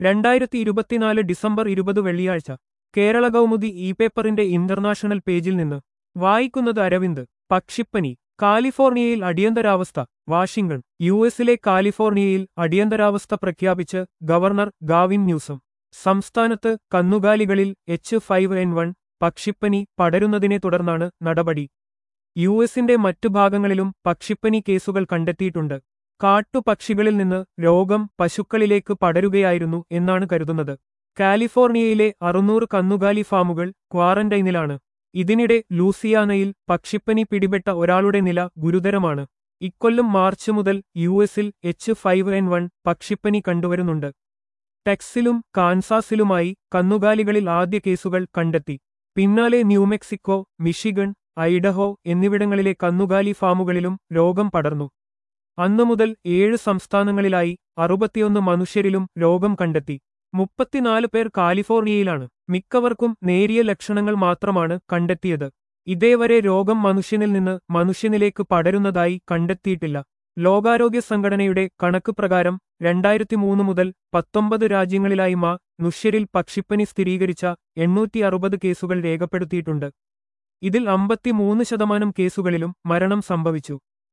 രണ്ടായിരത്തി ഇരുപത്തിനാല് ഡിസംബർ ഇരുപത് വെള്ളിയാഴ്ച കേരള കൗമുദി ഇ പേപ്പറിന്റെ ഇന്റർനാഷണൽ പേജിൽ നിന്ന് വായിക്കുന്നത് അരവിന്ദ് പക്ഷിപ്പനി കാലിഫോർണിയയിൽ അടിയന്തരാവസ്ഥ വാഷിംഗ്ടൺ യു എസിലെ കാലിഫോർണിയയിൽ അടിയന്തരാവസ്ഥ പ്രഖ്യാപിച്ച് ഗവർണർ ഗാവിൻ ന്യൂസം സംസ്ഥാനത്ത് കന്നുകാലികളിൽ എച്ച് ഫൈവ് എൻ വൺ പക്ഷിപ്പനി പടരുന്നതിനെ തുടർന്നാണ് നടപടി യു എസിന്റെ മറ്റു ഭാഗങ്ങളിലും പക്ഷിപ്പനി കേസുകൾ കണ്ടെത്തിയിട്ടുണ്ട് കാട്ടുപക്ഷികളിൽ നിന്ന് രോഗം പശുക്കളിലേക്ക് പടരുകയായിരുന്നു എന്നാണ് കരുതുന്നത് കാലിഫോർണിയയിലെ അറുന്നൂറ് കന്നുകാലി ഫാമുകൾ ക്വാറന്റൈനിലാണ് ഇതിനിടെ ലൂസിയാനയിൽ പക്ഷിപ്പനി പിടിപെട്ട ഒരാളുടെ നില ഗുരുതരമാണ് ഇക്കൊല്ലം മാർച്ച് മുതൽ യു എസിൽ എച്ച് ഫൈവ് എൻ വൺ പക്ഷിപ്പനി കണ്ടുവരുന്നുണ്ട് ടെക്സിലും കാൻസാസിലുമായി കന്നുകാലികളിൽ ആദ്യ കേസുകൾ കണ്ടെത്തി പിന്നാലെ ന്യൂമെക്സിക്കോ മിഷിഗൺ ഐഡഹോ എന്നിവിടങ്ങളിലെ കന്നുകാലി ഫാമുകളിലും രോഗം പടർന്നു അന്നു മുതൽ ഏഴ് സംസ്ഥാനങ്ങളിലായി അറുപത്തിയൊന്ന് മനുഷ്യരിലും രോഗം കണ്ടെത്തി മുപ്പത്തിനാല് പേർ കാലിഫോർണിയയിലാണ് മിക്കവർക്കും നേരിയ ലക്ഷണങ്ങൾ മാത്രമാണ് കണ്ടെത്തിയത് ഇതേവരെ രോഗം മനുഷ്യനിൽ നിന്ന് മനുഷ്യനിലേക്ക് പടരുന്നതായി കണ്ടെത്തിയിട്ടില്ല ലോകാരോഗ്യ സംഘടനയുടെ കണക്ക് പ്രകാരം രണ്ടായിരത്തി മൂന്ന് മുതൽ പത്തൊമ്പത് രാജ്യങ്ങളിലായി മാ നുഷ്യരിൽ പക്ഷിപ്പനി സ്ഥിരീകരിച്ച എണ്ണൂറ്റി അറുപത് കേസുകൾ രേഖപ്പെടുത്തിയിട്ടുണ്ട് ഇതിൽ അമ്പത്തിമൂന്ന് ശതമാനം കേസുകളിലും മരണം സംഭവിച്ചു